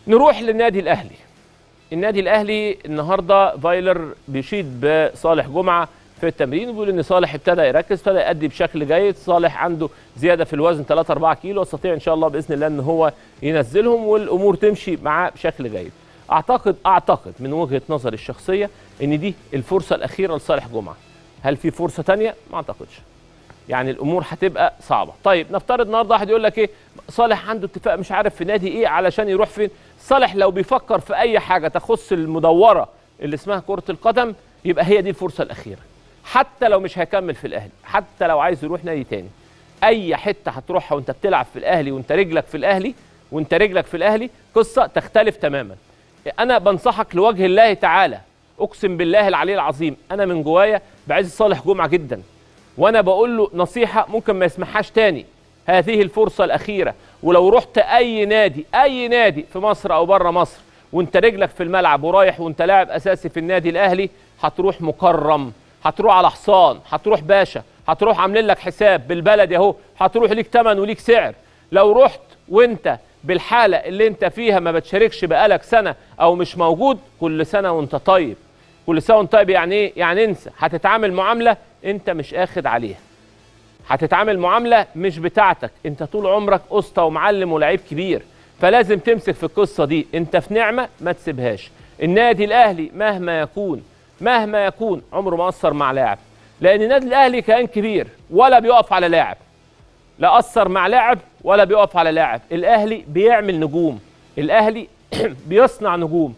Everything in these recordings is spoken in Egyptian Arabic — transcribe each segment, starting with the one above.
نروح للنادي الاهلي النادي الاهلي النهارده فايلر بيشيد بصالح جمعه في التمرين وبيقول ان صالح ابتدى يركز ابتدى يأدي بشكل جيد صالح عنده زياده في الوزن 3 4 كيلو يستطيع ان شاء الله باذن الله ان هو ينزلهم والامور تمشي معاه بشكل جيد اعتقد اعتقد من وجهه نظري الشخصيه ان دي الفرصه الاخيره لصالح جمعه هل في فرصه تانية ما اعتقدش يعني الامور هتبقى صعبه طيب نفترض النهارده واحد يقول لك ايه صالح عنده اتفاق مش عارف في نادي ايه علشان يروح فين صالح لو بيفكر في اي حاجه تخص المدوره اللي اسمها كره القدم يبقى هي دي الفرصه الاخيره حتى لو مش هيكمل في الاهلي حتى لو عايز يروح نادي تاني اي حته هتروحها وانت بتلعب في الاهلي وانت رجلك في الاهلي وانت رجلك في الاهلي قصه تختلف تماما انا بنصحك لوجه الله تعالى اقسم بالله العلي العظيم انا من جوايا بعز صالح جمعه جدا وانا بقول له نصيحه ممكن ما يسمعهاش تاني هذه الفرصه الاخيره ولو رحت اي نادي اي نادي في مصر او بره مصر وانت رجلك في الملعب ورايح وانت لاعب اساسي في النادي الاهلي هتروح مكرم هتروح على حصان هتروح باشا هتروح عاملين لك حساب بالبلد اهو هتروح ليك تمن وليك سعر لو رحت وانت بالحاله اللي انت فيها ما بتشاركش بقالك سنه او مش موجود كل سنه وانت طيب كل سنه وانت طيب يعني ايه يعني انسى هتتعامل معامله انت مش اخد عليها هتتعامل معامله مش بتاعتك انت طول عمرك اسطى ومعلم ولاعيب كبير فلازم تمسك في القصه دي انت في نعمه ما تسيبهاش النادي الاهلي مهما يكون مهما يكون عمره ما اثر مع لاعب لان النادي الاهلي كيان كبير ولا بيقف على لاعب لا اثر مع لاعب ولا بيقف على لاعب الاهلي بيعمل نجوم الاهلي بيصنع نجوم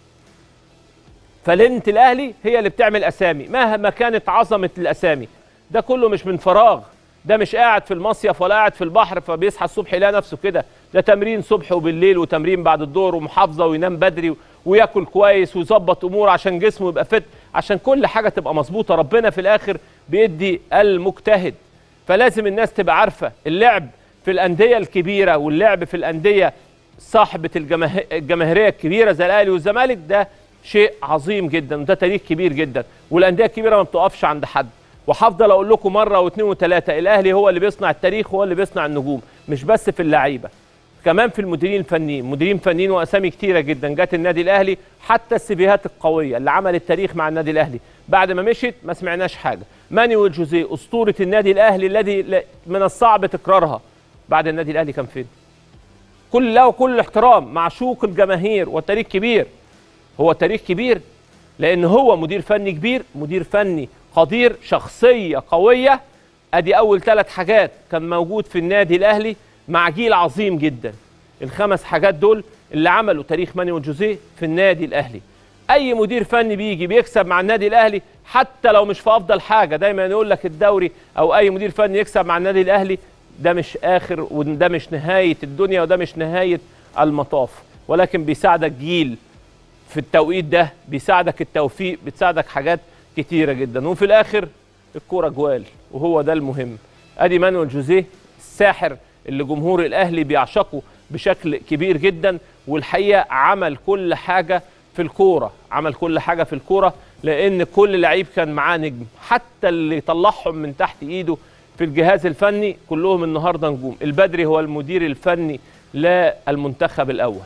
فلنة الاهلي هي اللي بتعمل اسامي مهما كانت عظمه الاسامي ده كله مش من فراغ ده مش قاعد في المصيف ولا قاعد في البحر فبيصحى الصبح يلاقي نفسه كده ده تمرين صبح وبالليل وتمرين بعد الظهر ومحافظه وينام بدري وياكل كويس ويظبط اموره عشان جسمه يبقى فت عشان كل حاجه تبقى مظبوطه ربنا في الاخر بيدي المجتهد فلازم الناس تبقى عارفه اللعب في الانديه الكبيره واللعب في الانديه صاحبه الجماه- الجماهيريه الكبيره زي الاهلي والزمالك ده شيء عظيم جدا وده تاريخ كبير جدا والانديه الكبيره ما بتقفش عند حد وهفضل اقول لكم مره واثنين وثلاثه الاهلي هو اللي بيصنع التاريخ هو اللي بيصنع النجوم مش بس في اللعيبه كمان في المديرين الفنيين مديرين فنيين واسامي كتيره جدا جت النادي الاهلي حتى السيفيهات القويه اللي عملت تاريخ مع النادي الاهلي بعد ما مشيت ما سمعناش حاجه مانويل جوزيه اسطوره النادي الاهلي الذي لا- من الصعب تكرارها بعد النادي الاهلي كان فين كل له كل الاحترام معشوق الجماهير والتاريخ كبير هو تاريخ كبير لان هو مدير فني كبير مدير فني قدير شخصيه قويه ادي اول ثلاث حاجات كان موجود في النادي الاهلي مع جيل عظيم جدا الخمس حاجات دول اللي عملوا تاريخ مانويل جوزيه في النادي الاهلي اي مدير فني بيجي بيكسب مع النادي الاهلي حتى لو مش في افضل حاجه دايما يقول لك الدوري او اي مدير فني يكسب مع النادي الاهلي ده مش اخر وده مش نهايه الدنيا وده مش نهايه المطاف ولكن بيساعدك جيل في التوقيت ده بيساعدك التوفيق بتساعدك حاجات كتيره جدا وفي الاخر الكوره جوال وهو ده المهم ادي مانويل جوزيه الساحر اللي جمهور الاهلي بيعشقه بشكل كبير جدا والحقيقه عمل كل حاجه في الكوره عمل كل حاجه في الكوره لان كل لعيب كان معاه نجم حتى اللي طلعهم من تحت ايده في الجهاز الفني كلهم النهارده نجوم البدري هو المدير الفني للمنتخب الاول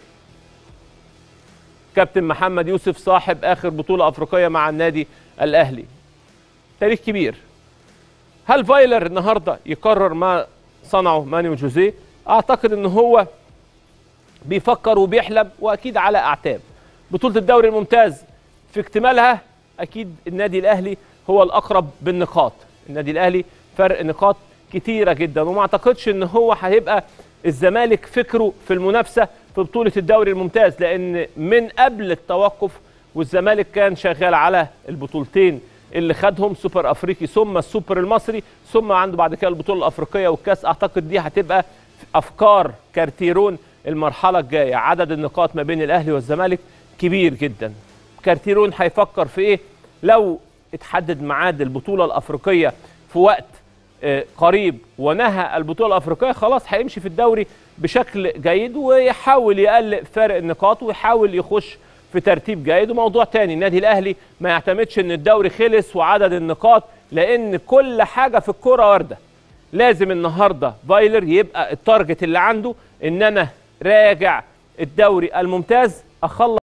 كابتن محمد يوسف صاحب اخر بطوله افريقيه مع النادي الاهلي تاريخ كبير هل فايلر النهارده يقرر ما صنعه مانويل جوزيه اعتقد ان هو بيفكر وبيحلم واكيد على اعتاب بطوله الدوري الممتاز في اكتمالها اكيد النادي الاهلي هو الاقرب بالنقاط النادي الاهلي فرق نقاط كتيره جدا وما اعتقدش ان هو هيبقى الزمالك فكره في المنافسه في بطوله الدوري الممتاز لان من قبل التوقف والزمالك كان شغال على البطولتين اللي خدهم سوبر افريقي ثم السوبر المصري ثم عنده بعد كده البطوله الافريقيه والكاس اعتقد دي هتبقى افكار كارتيرون المرحله الجايه عدد النقاط ما بين الاهلي والزمالك كبير جدا كارتيرون هيفكر في ايه لو اتحدد ميعاد البطوله الافريقيه في وقت آه، قريب ونهى البطوله الافريقيه خلاص هيمشي في الدوري بشكل جيد ويحاول يقلل فارق النقاط ويحاول يخش في ترتيب جيد وموضوع تاني النادي الاهلي ما يعتمدش ان الدوري خلص وعدد النقاط لان كل حاجه في الكوره وارده لازم النهارده فايلر يبقى التارجت اللي عنده ان انا راجع الدوري الممتاز اخلص